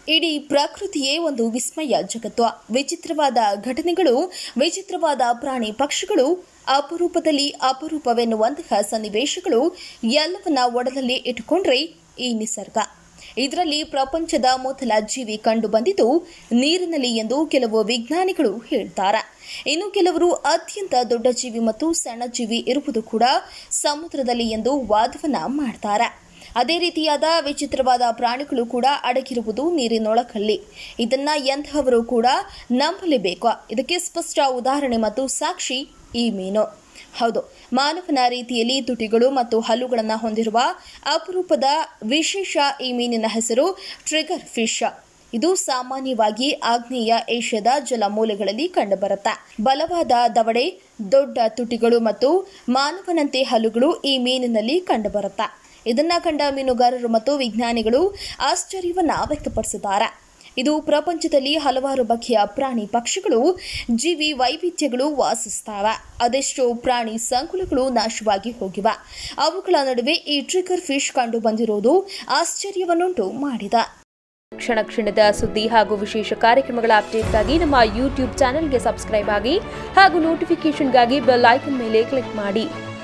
ಇಡೀ ಪ್ರಕೃತಿಯೇ ಒಂದು ವಿಸ್ಮಯ ಜಗತ್ತು ವಿಚಿತ್ರವಾದ ಘಟನೆಗಳು ವಿಚಿತ್ರವಾದ ಪ್ರಾಣಿ ಪಕ್ಷಿಗಳು ಅಪರೂಪದಲ್ಲಿ ಅಪರೂಪವೆನ್ನುವಂತಹ ಸನ್ನಿವೇಶಗಳು ಎಲ್ಲವನ್ನ ಒಡಲಲ್ಲಿ ಇಟ್ಟುಕೊಂಡ್ರೆ ಈ ನಿಸರ್ಗ ಇದರಲ್ಲಿ ಪ್ರಪಂಚದ ಮೊದಲ ಜೀವಿ ಕಂಡು ಬಂದಿದ್ದು ನೀರಿನಲ್ಲಿ ಎಂದು ಕೆಲವು ವಿಜ್ಞಾನಿಗಳು ಹೇಳ್ತಾರೆ ಇನ್ನು ಕೆಲವರು ಅತ್ಯಂತ ದೊಡ್ಡ ಜೀವಿ ಮತ್ತು ಸಣ್ಣ ಜೀವಿ ಇರುವುದು ಕೂಡ ಸಮುದ್ರದಲ್ಲಿ ಎಂದು ವಾದವನ್ನ ಮಾಡ್ತಾರೆ ಅದೇ ರೀತಿಯಾದ ವಿಚಿತ್ರವಾದ ಪ್ರಾಣಿಗಳು ಕೂಡ ಅಡಗಿರುವುದು ನೀರಿನೊಳಕಲ್ಲಿ ಇದನ್ನ ಎಂಥವರು ಕೂಡ ನಂಬಲೇಬೇಕು ಇದಕ್ಕೆ ಸ್ಪಷ್ಟ ಉದಾಹರಣೆ ಮತ್ತು ಸಾಕ್ಷಿ ಈ ಮೀನು ಹೌದು ಮಾನವನ ರೀತಿಯಲ್ಲಿ ತುಟಿಗಳು ಮತ್ತು ಹಲ್ಲುಗಳನ್ನು ಹೊಂದಿರುವ ಅಪರೂಪದ ವಿಶೇಷ ಈ ಮೀನಿನ ಹೆಸರು ಟ್ರಿಗರ್ ಫಿಶ್ ಇದು ಸಾಮಾನ್ಯವಾಗಿ ಆಗ್ನೇಯ ಏಷ್ಯಾದ ಜಲಮೂಲೆಗಳಲ್ಲಿ ಕಂಡುಬರುತ್ತೆ ಬಲವಾದ ದವಡೆ ದೊಡ್ಡ ತುಟಿಗಳು ಮತ್ತು ಮಾನವನಂತೆ ಹಲ್ಲುಗಳು ಈ ಮೀನಿನಲ್ಲಿ ಕಂಡುಬರುತ್ತೆ ಇದನ್ನ ಕಂಡ ಮೀನುಗಾರರು ಮತ್ತು ವಿಜ್ಞಾನಿಗಳು ಆಶ್ಚರ್ಯವನ್ನ ವ್ಯಕ್ತಪಡಿಸಿದ್ದಾರೆ ಇದು ಪ್ರಪಂಚದಲ್ಲಿ ಹಲವಾರು ಬಗೆಯ ಪ್ರಾಣಿ ಪಕ್ಷಿಗಳು ಜೀವಿ ವೈವಿಧ್ಯಗಳು ವಾಸಿಸ್ತವೆ ಅದೆಷ್ಟೋ ಪ್ರಾಣಿ ಸಂಕುಲಗಳು ನಾಶವಾಗಿ ಹೋಗಿವೆ ಅವುಗಳ ನಡುವೆ ಈ ಟ್ರಿಗರ್ ಫಿಶ್ ಕಂಡು ಬಂದಿರುವುದು ಆಶ್ಚರ್ಯವನ್ನುಂಟು ಮಾಡಿದೆ ಕ್ಷಣ ಕ್ಷಣದ ಸುದ್ದಿ ಹಾಗೂ ವಿಶೇಷ ಕಾರ್ಯಕ್ರಮಗಳ ಅಪ್ಡೇಟ್ಗಾಗಿ ನಮ್ಮ ಯೂಟ್ಯೂಬ್ ಚಾನೆಲ್ಗೆ ಸಬ್ಸ್ಕ್ರೈಬ್ ಆಗಿ ಹಾಗೂ ನೋಟಿಫಿಕೇಷನ್ಗಾಗಿ ಬೆಲ್ ಐಕನ್ ಮೇಲೆ ಕ್ಲಿಕ್ ಮಾಡಿ